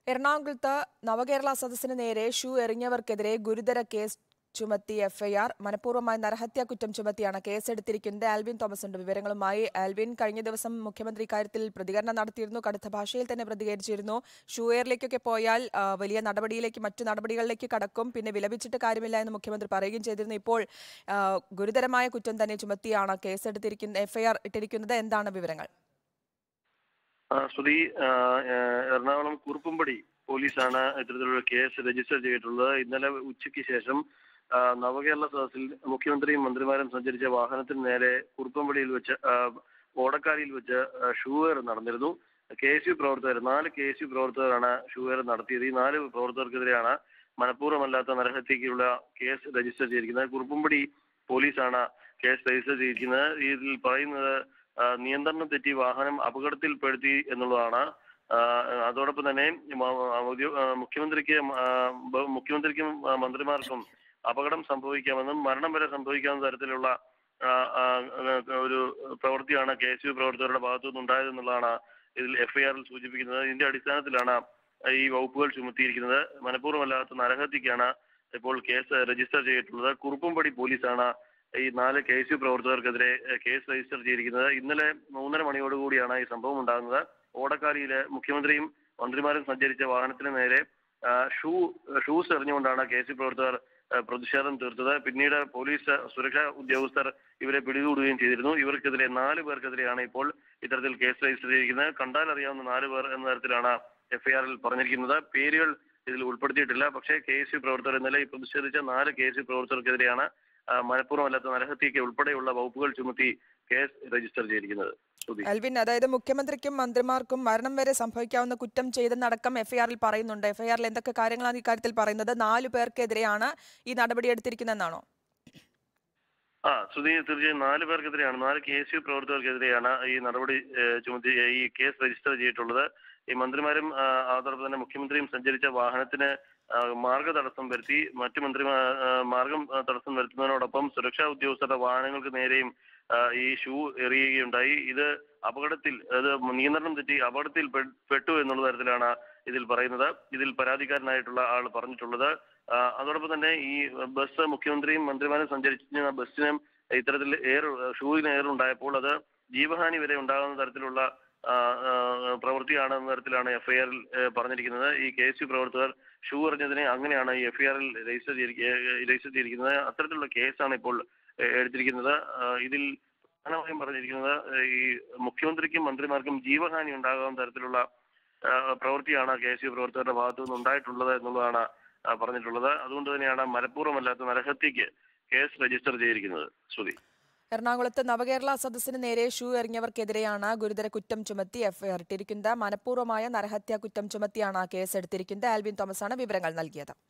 എറണാകുളത്ത് നവകേരള സദസ്സിന് നേരെ ഷൂ എറിഞ്ഞവർക്കെതിരെ ഗുരുതര കേസ് ചുമത്തി എഫ്ഐആർ മനഃപൂർവ്വമായ നരഹത്യാ കുറ്റം ചുമത്തിയാണ് കേസെടുത്തിരിക്കുന്നത് ആൽവിൻ തോമസ് ഉണ്ട് വിവരങ്ങളുമായി ആൽവിൻ കഴിഞ്ഞ ദിവസം മുഖ്യമന്ത്രി ഇക്കാര്യത്തിൽ പ്രതികരണം നടത്തിയിരുന്നു കടുത്ത ഭാഷയിൽ തന്നെ പ്രതികരിച്ചിരുന്നു ഷൂ എയറിലേക്കൊക്കെ പോയാൽ ആ, വലിയ നടപടിയിലേക്ക് മറ്റു നടപടികളിലേക്ക് കടക്കും പിന്നെ വിലപിച്ചിട്ട് കാര്യമില്ല എന്ന് മുഖ്യമന്ത്രി പറയുകയും ചെയ്തിരുന്നു ഇപ്പോൾ ആ, ഗുരുതരമായ കുറ്റം തന്നെ ചുമത്തിയാണ് കേസെടുത്തിരിക്കുന്നത് എഫ്ഐആർ ഇട്ടിരിക്കുന്നത് എന്താണ് വിവരങ്ങൾ ആ, ശ്രുതി ആ, ആ, എറണാകുളം കുറുപ്പുംപടി പോലീസാണ് ഇത്തരത്തിലുള്ള കേസ് രജിസ്റ്റർ ചെയ്തിട്ടുള്ളത് ഇന്നലെ ഉച്ചയ്ക്ക് ശേഷം ആ, നവകേരള സദസ്സിൽ മുഖ്യമന്ത്രിയും മന്ത്രിമാരും സഞ്ചരിച്ച വാഹനത്തിന് നേരെ കുറുപ്പംപടിയിൽ വെച്ച് ആ, ഓടക്കാരിയിൽ വെച്ച് ആ, ഷൂവേർ നടന്നിരുന്നു കെ എസ് യു പ്രവർത്തകർ നാല് കെ എസ് യു പ്രവർത്തകരാണ് ഷൂവേർ നടത്തിയത് ഈ നാല് പ്രവർത്തകർക്കെതിരെയാണ് മനഃപൂർവ്വമല്ലാത്ത നരഹത്യക്കുള്ള കേസ് രജിസ്റ്റർ ചെയ്തിരിക്കുന്നത് കുറുപ്പുംപടി പോലീസാണ് കേസ് രജിസ്റ്റർ ചെയ്തിരിക്കുന്നത് ഇതിൽ പറയുന്നത് ആ, നിയന്ത്രണം തെറ്റി വാഹനം അപകടത്തിൽപ്പെടുത്തി എന്നുള്ളതാണ് ആ, അതോടൊപ്പം തന്നെ മ- ഔദ്യോ- ആ, മുഖ്യമന്ത്രിക്ക് ആ, ബ- മുഖ്യമന്ത്രിക്കും ആ, മന്ത്രിമാർക്കും അപകടം സംഭവിക്കാമെന്നും മരണം വരെ സംഭവിക്കാവുന്ന തരത്തിലുള്ള ആ, ആ, ഒരു പ്രവൃത്തിയാണ് കെ എസ് യു പ്രവർത്തകരുടെ ഭാഗത്തു നിന്നുണ്ടായതെന്നുള്ളതാണ് ഇതിൽ എഫ്ഐആറിൽ സൂചിപ്പിക്കുന്നത് ഇതിന്റെ അടിസ്ഥാനത്തിലാണ് ഈ വകുപ്പുകൾ ചുമത്തിയിരിക്കുന്നത് മനഃപൂർവ്വമല്ലാത്ത നരഹത്യക്കാണ് ഇപ്പോൾ കേസ് രജിസ്റ്റർ ചെയ്തിട്ടുള്ളത് കുറുപ്പുംപടി പോലീസാണ് ഈ നാല് കെ എസ് യു പ്രവർത്തകർക്കെതിരെ ഏഹ്, കേസ് രജിസ്റ്റർ ചെയ്തിരിക്കുന്നത് ഇന്നലെ മൂന്നര മണിയോടുകൂടിയാണ് ഈ സംഭവം ഉണ്ടാകുന്നത് ഓടക്കാലിയിലെ മുഖ്യമന്ത്രിയും മന്ത്രിമാരും സഞ്ചരിച്ച വാഹനത്തിന് നേരെ ആ, ഷൂ ഷൂസ് എറിഞ്ഞുകൊണ്ടാണ് കെ എസ് യു പ്രവർത്തകർ ആ, പ്രതിഷേധം തീർത്തത് പിന്നീട് പോലീസ് സുരക്ഷാ ഉദ്യോഗസ്ഥർ ഇവരെ പിടികൂടുകയും ചെയ്തിരുന്നു ഇവർക്കെതിരെ നാല് പേർക്കെതിരെയാണ് ഇപ്പോൾ ഇത്തരത്തിൽ കേസ് രജിസ്റ്റർ ചെയ്തിരിക്കുന്നത് കണ്ടാൽ അറിയാവുന്ന നാല് പേർ എന്ന തരത്തിലാണ് എഫ്ഐആറിൽ പറഞ്ഞിരിക്കുന്നത് പേരുകൾ ഇതിൽ ഉൾപ്പെടുത്തിയിട്ടില്ല പക്ഷേ കെ എസ് യു പ്രവർത്തകർ ഇന്നലെ ഈ പ്രതിഷേധിച്ച നാല് കെ എസ് യു പ്രവർത്തകർക്കെതിരെയാണ് ആ, മനഃപൂർവ്വമല്ലാത്ത നരഹത്യക്ക് ഉൾപ്പെടെയുള്ള വകുപ്പുകൾ ചുമത്തി കേസ് രജിസ്റ്റർ ചെയ്തിരിക്കുന്നത് ശ്രുതി അൽവിൻ അതായത് മുഖ്യമന്ത്രിക്കും മന്ത്രിമാർക്കും മരണം വരെ സംഭവിക്കാവുന്ന കുറ്റം ചെയ്തെന്നടക്കം എഫ്ഐആറിൽ പറയുന്നുണ്ട് എഫ്ഐആറിൽ എന്തൊക്കെ കാര്യങ്ങളാണ് ഇക്കാര്യത്തിൽ പറയുന്നത് നാലു പേർക്കെതിരെയാണ് ഈ നടപടി എടുത്തിരിക്കുന്നതെന്നാണോ ആ ശ്രുതി തീർച്ചയായും നാല് പേർക്കെതിരെയാണ് നാല് കെ എസ് യു പ്രവർത്തകർക്കെതിരെയാണ് ഈ നടപടി ഏഹ്, ചുമത്തി ഏഹ്, ഈ കേസ് രജിസ്റ്റർ ചെയ്തിട്ടുള്ളത് ഈ മന്ത്രിമാരും ആ, അതോടൊപ്പം തന്നെ മുഖ്യമന്ത്രിയും സഞ്ചരിച്ച വാഹനത്തിന് ആ, മാർഗ തടസ്സം വരുത്തി മറ്റു മന്ത്രിമാർ മാർഗം ആ, തടസ്സം വരുത്തുന്നതിനോടൊപ്പം സുരക്ഷാ ഉദ്യോഗസ്ഥരുടെ വാഹനങ്ങൾക്ക് നേരെയും ആ, ഈ ഷൂ എറിയുകയുണ്ടായി ഇത് അപകടത്തിൽ അത് നിയന്ത്രണം തെറ്റി അപകടത്തിൽ പെ- പെട്ടു എന്നുള്ള തരത്തിലാണ് ഇതിൽ പറയുന്നത് ഇതിൽ പരാതിക്കാരനായിട്ടുള്ള ആൾ പറഞ്ഞിട്ടുള്ളത് ആ, അതോടൊപ്പം തന്നെ ഈ ബസ് മുഖ്യമന്ത്രിയും മന്ത്രിമാരും സഞ്ചരിച്ച ബസ്സിന് ഇത്തരത്തിൽ എയർ ഷൂവിന് എയർ ഉണ്ടായപ്പോൾ അത് ജീവഹാനി വരെ ഉണ്ടാകുന്ന തരത്തിലുള്ള ആ, ആ, പ്രവൃത്തിയാണ് എന്ന തരത്തിലാണ് എഫ്ഐആറിൽ പറഞ്ഞിരിക്കുന്നത് ഈ കെ എസ് യു പ്രവർത്തകർ ഷൂ എറിഞ്ഞതിനെ അങ്ങനെയാണ് ഈ എഫ്ഐആറിൽ രജിസ്റ്റർ ചെയ്തിരിക്ക- രജിസ്റ്റർ ചെയ്തിരിക്കുന്നത് അത്തരത്തിലുള്ള കേസാണ് ഇപ്പോൾ ഏഹ്, എടുത്തിരിക്കുന്നത് ആ, ഇതിൽ പ്രധാനമായും പറഞ്ഞിരിക്കുന്നത് ഏഹ്, ഈ മുഖ്യമന്ത്രിക്കും മന്ത്രിമാർക്കും ജീവഹാനി ഉണ്ടാകാവുന്ന തരത്തിലുള്ള ആ, പ്രവൃത്തിയാണ് കെ എസ് യു പ്രവർത്തകരുടെ ഭാഗത്തു നിന്ന് ഉണ്ടായിട്ടുള്ളത് എന്നുള്ളതാണ് ആ, പറഞ്ഞിട്ടുള്ളത് അതുകൊണ്ട് തന്നെയാണ് മനഃപൂർവ്വമല്ലാത്ത നരഹത്യക്ക് കേസ് രജിസ്റ്റർ ചെയ്തിരിക്കുന്നത് ശ്രുതി എറണാകുളത്ത് നവകേരള സദസ്സിന് നേരെ ഷൂ എറിഞ്ഞവർക്കെതിരെയാണ് ഗുരുതര കുറ്റം ചുമത്തി എഫ്ഐആർ ഇട്ടിരിക്കുന്നത് മനഃപൂർവ്വമായ നരഹത്യാ കുറ്റം ചുമത്തിയാണ് കേസെടുത്തിരിക്കുന്നത് ആൽവിൻ തോമസാണ് വിവരങ്ങൾ നൽകിയത്